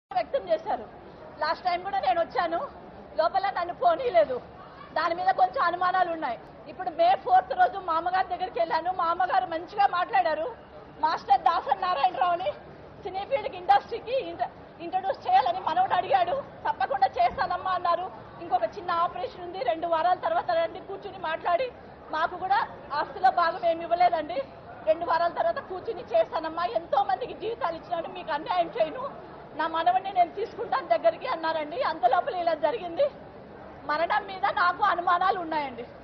వ్యక్తం చేశారు last time కూడా నేను వచ్చాను లోపల నన్ను పోనీలేదు దాని మీద కొంచెం అనుమానాలు ఉన్నాయి ఇప్పుడు మే ఫోర్త్ రోజు మా అమ్మగారి దగ్గరికి వెళ్ళాను మా అమ్మగారు మంచిగా మాట్లాడారు మాస్టర్ దాసన్ నారాయణరావుని సినీ ఫీల్డ్ ఇండస్ట్రీకి ఇంట్రడ్యూస్ చేయాలని మనవడు అడిగాడు తప్పకుండా చేస్తానమ్మా అన్నారు ఇంకొక చిన్న ఆపరేషన్ ఉంది రెండు వారాల తర్వాత రండి కూర్చుని మాట్లాడి మాకు కూడా ఆస్తిలో భాగం ఏమి ఇవ్వలేదండి రెండు వారాల తర్వాత కూర్చుని చేస్తానమ్మా ఎంతో మందికి జీవితాలు ఇచ్చినాను మీకు అన్యాయం చేయను నా మనవడిని నేను తీసుకుంటాను దగ్గరికి అన్నారండి అంత లోపల ఇలా జరిగింది మరణం మీద నాకు అనుమానాలు ఉన్నాయండి